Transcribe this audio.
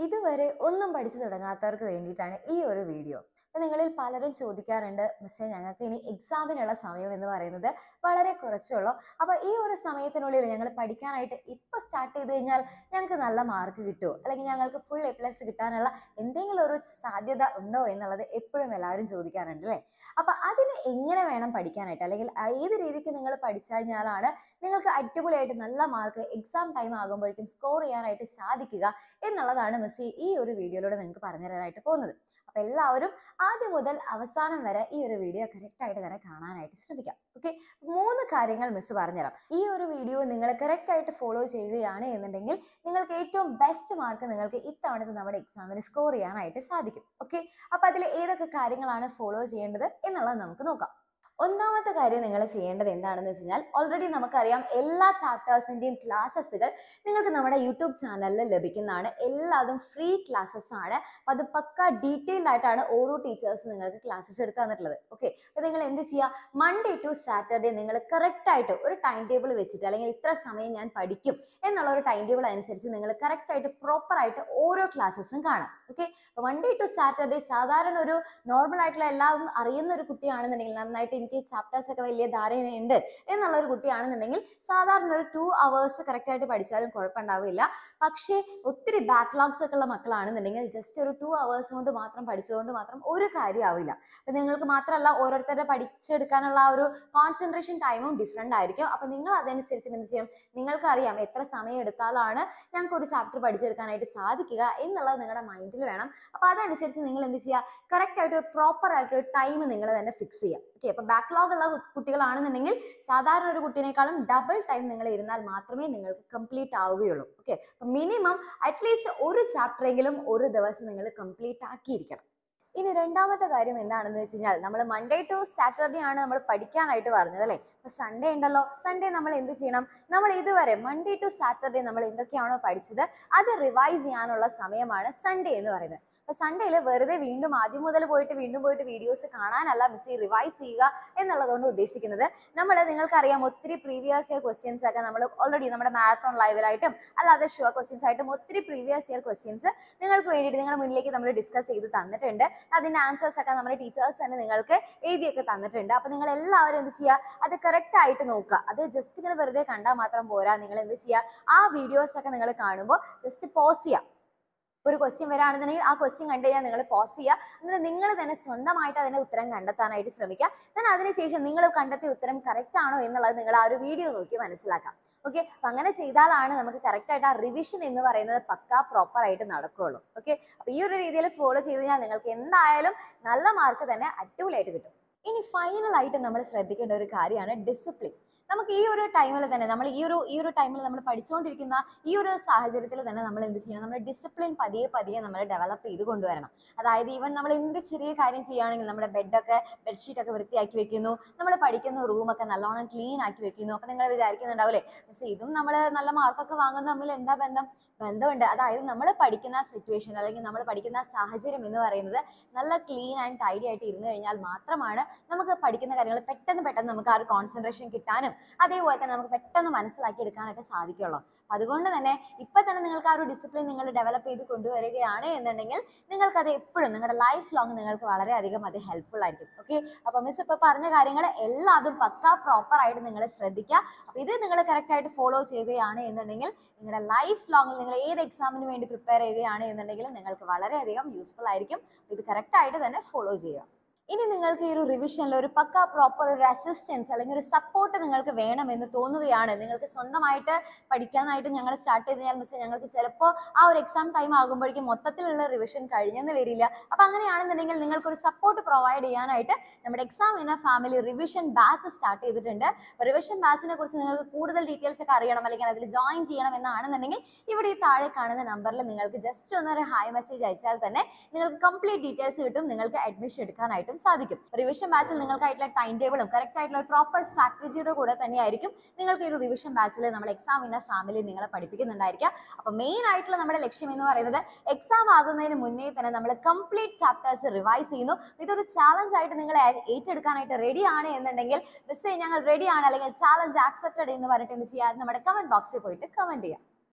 ഇതുവരെ ഒന്നും പഠിച്ചു തുടങ്ങാത്തവർക്ക് വേണ്ടിയിട്ടാണ് ഈ ഒരു വീഡിയോ അപ്പോൾ നിങ്ങളിൽ പലരും ചോദിക്കാറുണ്ട് മിസ്സേ ഞങ്ങൾക്ക് ഇനി എക്സാമിനുള്ള സമയം എന്ന് പറയുന്നത് വളരെ കുറച്ചുള്ളൂ അപ്പോൾ ഈ ഒരു സമയത്തിനുള്ളിൽ ഞങ്ങൾ പഠിക്കാനായിട്ട് ഇപ്പോൾ സ്റ്റാർട്ട് ചെയ്ത് കഴിഞ്ഞാൽ ഞങ്ങൾക്ക് നല്ല മാർക്ക് കിട്ടുമോ അല്ലെങ്കിൽ ഞങ്ങൾക്ക് ഫുൾ എ പ്ലസ് കിട്ടാനുള്ള എന്തെങ്കിലും ഒരു സാധ്യത ഉണ്ടോ എന്നുള്ളത് എപ്പോഴും എല്ലാവരും ചോദിക്കാറുണ്ട് അല്ലേ അപ്പോൾ അതിന് എങ്ങനെ വേണം പഠിക്കാനായിട്ട് അല്ലെങ്കിൽ ഏത് രീതിക്ക് നിങ്ങൾ പഠിച്ചു കഴിഞ്ഞാലാണ് നിങ്ങൾക്ക് അടിപൊളിയായിട്ട് നല്ല മാർക്ക് എക്സാം ടൈം ആകുമ്പോഴേക്കും സ്കോർ ചെയ്യാനായിട്ട് സാധിക്കുക എന്നുള്ളതാണ് മിസ് ഈ ഒരു വീഡിയോയിലൂടെ നിങ്ങൾക്ക് പറഞ്ഞു തരാനായിട്ട് പോകുന്നത് അപ്പൊ എല്ലാവരും ആദ്യം മുതൽ അവസാനം വരെ ഈ ഒരു വീഡിയോ കറക്റ്റ് ആയിട്ട് തന്നെ കാണാനായിട്ട് ശ്രമിക്കാം ഓക്കെ മൂന്ന് കാര്യങ്ങൾ മിസ് പറഞ്ഞുതരാം ഈ ഒരു വീഡിയോ നിങ്ങൾ കറക്റ്റ് ആയിട്ട് ഫോളോ ചെയ്യുകയാണ് എന്നുണ്ടെങ്കിൽ നിങ്ങൾക്ക് ഏറ്റവും ബെസ്റ്റ് മാർക്ക് നിങ്ങൾക്ക് ഇത്തവണത്തെ നമ്മുടെ എക്സാമിന് സ്കോർ ചെയ്യാനായിട്ട് സാധിക്കും ഓക്കെ അപ്പൊ അതിൽ ഏതൊക്കെ കാര്യങ്ങളാണ് ഫോളോ ചെയ്യേണ്ടത് എന്നുള്ളത് നമുക്ക് നോക്കാം ഒന്നാമത്തെ കാര്യം നിങ്ങൾ ചെയ്യേണ്ടത് എന്താണെന്ന് വെച്ച് കഴിഞ്ഞാൽ ഓൾറെഡി നമുക്കറിയാം എല്ലാ ചാപ്റ്റേഴ്സിന്റെയും ക്ലാസ്സസുകൾ നിങ്ങൾക്ക് നമ്മുടെ യൂട്യൂബ് ചാനലിൽ ലഭിക്കുന്നതാണ് എല്ലാതും ഫ്രീ ക്ലാസ്സസ് ആണ് അപ്പൊ അത് പക്ക ഡീറ്റെയിൽഡ് ആയിട്ടാണ് ഓരോ ടീച്ചേഴ്സ് നിങ്ങൾക്ക് ക്ലാസ്സസ് എടുത്ത് തന്നിട്ടുള്ളത് ഓക്കെ അപ്പൊ നിങ്ങൾ എന്ത് ചെയ്യുക മൺഡേ ടു സാറ്റർഡേ നിങ്ങൾ കറക്റ്റ് ആയിട്ട് ഒരു ടൈം ടേബിൾ വെച്ചിട്ട് അല്ലെങ്കിൽ ഇത്ര സമയം ഞാൻ പഠിക്കും എന്നുള്ള ഒരു ടൈം ടേബിൾ അനുസരിച്ച് നിങ്ങൾ കറക്റ്റ് ആയിട്ട് പ്രോപ്പർ ആയിട്ട് ഓരോ ക്ലാസ്സസും കാണാം ഓക്കെ മൺഡേ ടു സാറ്റർഡേ സാധാരണ ഒരു നോർമൽ ആയിട്ടുള്ള എല്ലാവരും അറിയുന്ന ഒരു കുട്ടിയാണെന്നുണ്ടെങ്കിൽ നന്നായിട്ട് എനിക്ക് ചാപ്റ്റേഴ്സ് ഒക്കെ വലിയ ധാരണയുണ്ട് എന്നുള്ള ഒരു കുട്ടിയാണെന്നുണ്ടെങ്കിൽ സാധാരണ ഒരു ടു അവേഴ്സ് കറക്റ്റ് ആയിട്ട് പഠിച്ചാലും കുഴപ്പമുണ്ടാവില്ല പക്ഷേ ഒത്തിരി ബാക്ക്ലോഗ്സ് ഒക്കെ ഉള്ള മക്കളാണെന്നുണ്ടെങ്കിൽ ജസ്റ്റ് ഒരു ടു അവേഴ്സ് കൊണ്ട് മാത്രം പഠിച്ചുകൊണ്ട് മാത്രം ഒരു കാര്യമാവില്ല അപ്പൊ നിങ്ങൾക്ക് മാത്രമല്ല ഓരോരുത്തരുടെ പഠിച്ചെടുക്കാനുള്ള ആ ഒരു കോൺസെൻട്രേഷൻ ടൈമും ഡിഫറെന്റ് ആയിരിക്കും അപ്പൊ നിങ്ങൾ അതനുസരിച്ച് എന്ത് ചെയ്യണം നിങ്ങൾക്ക് അറിയാം എത്ര സമയം എടുത്താലാണ് ഞങ്ങൾക്ക് ഒരു ചാപ്റ്റർ പഠിച്ചെടുക്കാനായിട്ട് സാധിക്കുക എന്നുള്ളത് നിങ്ങളുടെ മൈൻഡിൽ വേണം അപ്പൊ അതനുസരിച്ച് നിങ്ങൾ എന്ത് ചെയ്യുക കറക്റ്റ് ആയിട്ട് ഒരു പ്രോപ്പർ ആയിട്ട് ഒരു ടൈം നിങ്ങൾ തന്നെ ഫിക്സ് ചെയ്യുക ഓക്കെ അപ്പൊ ബാക്ക്ലോഗ് ഉള്ള കു- കുട്ടികളാണെന്നുണ്ടെങ്കിൽ സാധാരണ ഒരു കുട്ടീനേക്കാളും ഡബിൾ ടൈം നിങ്ങൾ ഇരുന്നാൽ മാത്രമേ നിങ്ങൾക്ക് കംപ്ലീറ്റ് ആവുകയുള്ളൂ ഓക്കെ അപ്പൊ മിനിമം അറ്റ്ലീസ്റ്റ് ഒരു ചാപ്റ്റർ എങ്കിലും ഒരു ദിവസം നിങ്ങൾ കംപ്ലീറ്റ് ആക്കിയിരിക്കണം ഇനി രണ്ടാമത്തെ കാര്യം എന്താണെന്ന് വെച്ച് കഴിഞ്ഞാൽ നമ്മൾ മൺഡേ ടു സാറ്റർഡേ ആണ് നമ്മൾ പഠിക്കാനായിട്ട് പറഞ്ഞത് അല്ലേ അപ്പൊ സൺഡേ ഉണ്ടല്ലോ സൺഡേ നമ്മൾ എന്ത് ചെയ്യണം നമ്മൾ ഇതുവരെ മൺഡേ ടു സാറ്റർഡേ നമ്മൾ എന്തൊക്കെയാണോ പഠിച്ചത് അത് റിവൈസ് ചെയ്യാനുള്ള സമയമാണ് സൺഡേ എന്ന് പറയുന്നത് അപ്പൊ സൺഡേയിൽ വെറുതെ വീണ്ടും ആദ്യം മുതൽ പോയിട്ട് വീണ്ടും പോയിട്ട് വീഡിയോസ് കാണാനല്ല മിസ് റിവൈസ് ചെയ്യുക എന്നുള്ളതുകൊണ്ട് ഉദ്ദേശിക്കുന്നത് നമ്മൾ നിങ്ങൾക്കറിയാം ഒത്തിരി പ്രീവിയസ് ഇയർ ക്വസ്റ്റ്യൻസ് ഒക്കെ നമ്മൾ ഓൾറെഡി നമ്മുടെ മാരത്തോൺ ലൈവിലായിട്ടും അല്ലാതെ ഷുവർ ക്വസ്റ്റ്യൻസ് ആയിട്ടും ഒത്തിരി പ്രീവിയസ് ഇയർ ക്വസ്റ്റ്യൻസ് നിങ്ങൾക്ക് വേണ്ടിയിട്ട് നിങ്ങളുടെ മുന്നിലേക്ക് നമ്മൾ ഡിസ്കസ് ചെയ്ത് തന്നിട്ടുണ്ട് അതിന്റെ ആൻസേഴ്സ് ഒക്കെ നമ്മുടെ ടീച്ചേഴ്സ് തന്നെ നിങ്ങൾക്ക് എഴുതിയൊക്കെ തന്നിട്ടുണ്ട് അപ്പൊ നിങ്ങൾ എല്ലാവരും എന്ത് ചെയ്യുക അത് കറക്റ്റ് ആയിട്ട് നോക്കുക അത് ജസ്റ്റ് ഇങ്ങനെ വെറുതെ കണ്ടാൽ മാത്രം പോരാ നിങ്ങൾ എന്ത് ചെയ്യുക ആ വീഡിയോസ് ഒക്കെ നിങ്ങൾ കാണുമ്പോൾ ജസ്റ്റ് പോസ് ചെയ്യുക ഒരു ക്വസ്റ്റ്യൻ വരാണെന്നുണ്ടെങ്കിൽ ആ ക്വസ്റ്റ്യൻ കണ്ടു കഴിഞ്ഞാൽ നിങ്ങൾ പോസ് ചെയ്യുക എന്നിട്ട് നിങ്ങൾ തന്നെ സ്വന്തമായിട്ട് അതിന്റെ ഉത്തരം കണ്ടെത്താനായിട്ട് ശ്രമിക്കുക then അതിനുശേഷം നിങ്ങൾ കണ്ടെത്തിയ ഉത്തരം കറക്റ്റ് ആണോ എന്നുള്ളത് നിങ്ങൾ ആ ഒരു വീഡിയോ നോക്കി മനസ്സിലാക്കാം ഓക്കെ അപ്പൊ അങ്ങനെ ചെയ്താലാണ് നമുക്ക് കറക്റ്റ് ആയിട്ട് ആ റിവിഷൻ എന്ന് പറയുന്നത് പക്കാ പ്രോപ്പർ ആയിട്ട് നടക്കുകയുള്ളൂ ഓക്കെ അപ്പൊ ഈ ഒരു രീതിയിൽ ഫോളോ ചെയ്ത് കഴിഞ്ഞാൽ നിങ്ങൾക്ക് എന്തായാലും നല്ല മാർക്ക് തന്നെ അടിപൊളിയായിട്ട് കിട്ടും ഇനി ഫൈനൽ ആയിട്ട് നമ്മൾ ശ്രദ്ധിക്കേണ്ട ഒരു കാര്യമാണ് ഡിസിപ്ലിൻ നമുക്ക് ഈ ഒരു ടൈമിൽ തന്നെ നമ്മൾ ഈ ഒരു ഈ ഒരു ടൈമിൽ നമ്മൾ പഠിച്ചുകൊണ്ടിരിക്കുന്ന ഈ ഒരു സാഹചര്യത്തിൽ തന്നെ നമ്മൾ എന്ത് ചെയ്യണം നമ്മൾ ഡിസിപ്ലിൻ പതിയെ പതിയെ നമ്മൾ ഡെവലപ്പ് ചെയ്ത് കൊണ്ടുവരണം അതായത് ഈവൻ നമ്മൾ എന്ത് ചെറിയ കാര്യം ചെയ്യുകയാണെങ്കിൽ നമ്മുടെ ബെഡൊക്കെ ബെഡ്ഷീറ്റ് ഒക്കെ വൃത്തിയാക്കി വെക്കുന്നു നമ്മൾ പഠിക്കുന്ന റൂമൊക്കെ നല്ലോണം ക്ലീൻ ആക്കി വെക്കുന്നു അപ്പൊ നിങ്ങൾ വിചാരിക്കുന്നുണ്ടാവില്ലേ മിസ് ഇതും നമ്മൾ നല്ല മാർക്കൊക്കെ വാങ്ങുന്ന തമ്മിൽ എന്താ ബന്ധം ബന്ധമുണ്ട് അതായത് നമ്മൾ പഠിക്കുന്ന സിറ്റുവേഷൻ അല്ലെങ്കിൽ നമ്മൾ പഠിക്കുന്ന സാഹചര്യം എന്ന് പറയുന്നത് നല്ല ക്ലീൻ ആൻഡ് ടൈഡി ആയിട്ട് ഇരുന്ന് കഴിഞ്ഞാൽ മാത്രമാണ് നമുക്ക് പഠിക്കുന്ന കാര്യങ്ങൾ പെട്ടെന്ന് പെട്ടെന്ന് നമുക്ക് ആ ഒരു കോൺസെൻട്രേഷൻ കിട്ടാനും അതേപോലെ തന്നെ നമുക്ക് പെട്ടെന്ന് മനസ്സിലാക്കി എടുക്കാനൊക്കെ സാധിക്കുള്ളൂ അപ്പൊ അതുകൊണ്ട് തന്നെ ഇപ്പൊ തന്നെ നിങ്ങൾക്ക് ആ ഒരു ഡിസിപ്ലിൻ നിങ്ങൾ ഡെവലപ്പ് ചെയ്ത് കൊണ്ടുവരികയാണ് എന്നുണ്ടെങ്കിൽ നിങ്ങൾക്ക് അത് എപ്പോഴും നിങ്ങളുടെ ലൈഫ് ലോങ് നിങ്ങൾക്ക് വളരെയധികം അത് ഹെൽപ്ഫുൾ ആയിരിക്കും ഓക്കെ അപ്പൊ മിസ് ഇപ്പൊ പറഞ്ഞ കാര്യങ്ങൾ എല്ലാതും പക്ക പ്രോപ്പർ ആയിട്ട് നിങ്ങൾ ശ്രദ്ധിക്കുക അപ്പൊ ഇത് നിങ്ങൾ കറക്റ്റ് ആയിട്ട് ഫോളോ ചെയ്യുകയാണ് എന്നുണ്ടെങ്കിൽ നിങ്ങളുടെ ലൈഫ് ലോങ്ങിൽ നിങ്ങൾ ഏത് എക്സാമിന് വേണ്ടി പ്രിപ്പയർ ചെയ്യുകയാണ് എന്നുണ്ടെങ്കിൽ നിങ്ങൾക്ക് വളരെയധികം യൂസ്ഫുൾ ആയിരിക്കും ഇത് കറക്റ്റ് ആയിട്ട് തന്നെ ഫോളോ ചെയ്യുക ഇനി നിങ്ങൾക്ക് ഈ ഒരു റിവിഷനിൽ ഒരു പക്ക പ്രോപ്പർ ഒരു അസിസ്റ്റൻസ് അല്ലെങ്കിൽ ഒരു സപ്പോർട്ട് നിങ്ങൾക്ക് വേണമെന്ന് തോന്നുകയാണ് നിങ്ങൾക്ക് സ്വന്തമായിട്ട് പഠിക്കാനായിട്ട് ഞങ്ങൾ സ്റ്റാർട്ട് ചെയ്ത് കഴിഞ്ഞാൽ മിസ് ഞങ്ങൾക്ക് ചിലപ്പോൾ ആ ഒരു എക്സാം ടൈം ആകുമ്പോഴേക്കും മൊത്തത്തിലുള്ള റിവിഷൻ കഴിഞ്ഞെന്ന് വരില്ല അപ്പൊ അങ്ങനെയാണെന്നുണ്ടെങ്കിൽ നിങ്ങൾക്ക് ഒരു സപ്പോർട്ട് പ്രൊവൈഡ് ചെയ്യാനായിട്ട് നമ്മുടെ exam in family revision batch start ചെയ്തിട്ടുണ്ട് റിവിഷൻ ബാച്ചിനെ കുറിച്ച് നിങ്ങൾക്ക് കൂടുതൽ ഡീറ്റെയിൽസ് ഒക്കെ അറിയണം അല്ലെങ്കിൽ അതിൽ ജോയിൻ ചെയ്യണം എന്നാണെന്നുണ്ടെങ്കിൽ ഇവിടെ ഈ താഴെ കാണുന്ന നമ്പറിൽ നിങ്ങൾക്ക് ജസ്റ്റ് ഒന്നൊരു ഹായ് മെസ്സേജ് അയച്ചാൽ തന്നെ നിങ്ങൾക്ക് കംപ്ലീറ്റ് ഡീറ്റെയിൽസ് കിട്ടും നിങ്ങൾക്ക് അഡ്മിഷൻ എടുക്കാനായിട്ടും സാധിക്കും റിവിഷൻ ബാച്ചിൽ നിങ്ങൾക്കായിട്ടുള്ള ടൈം ടേബിളും കറക്റ്റ് ആയിട്ടുള്ള ഒരു പ്രോപ്പർ സ്ട്രാറ്റജിയുടെ കൂടെ തന്നെയായിരിക്കും നിങ്ങൾക്ക് ഈ ഒരു റിവിഷൻ ബാച്ചിൽ നമ്മൾ എക്സാം ഇന്ന ഫാമിലി നിങ്ങളെ പഠിപ്പിക്കുന്നുണ്ടായിരിക്കുക അപ്പൊ മെയിൻ ആയിട്ടുള്ള നമ്മുടെ ലക്ഷ്യം എന്ന് പറയുന്നത് എക്സാം ആകുന്നതിന് മുന്നേ തന്നെ നമ്മൾ കംപ്ലീറ്റ് ചാപ്റ്റേഴ്സ് റിവൈസ് ചെയ്യുന്നു ഇതൊരു ചാലഞ്ച് ആയിട്ട് നിങ്ങൾ ഏറ്റെടുക്കാനായിട്ട് റെഡി ആണ് എന്നുണ്ടെങ്കിൽ മിസ് ഞങ്ങൾ റെഡി ആണ് അല്ലെങ്കിൽ ചാലഞ്ച് ആക്സെപ്റ്റഡ് എന്ന് പറഞ്ഞിട്ട് എന്ത് ചെയ്യുക നമ്മുടെ കമന്റ് ബോക്സിൽ പോയിട്ട് കമന്റ് ചെയ്യാം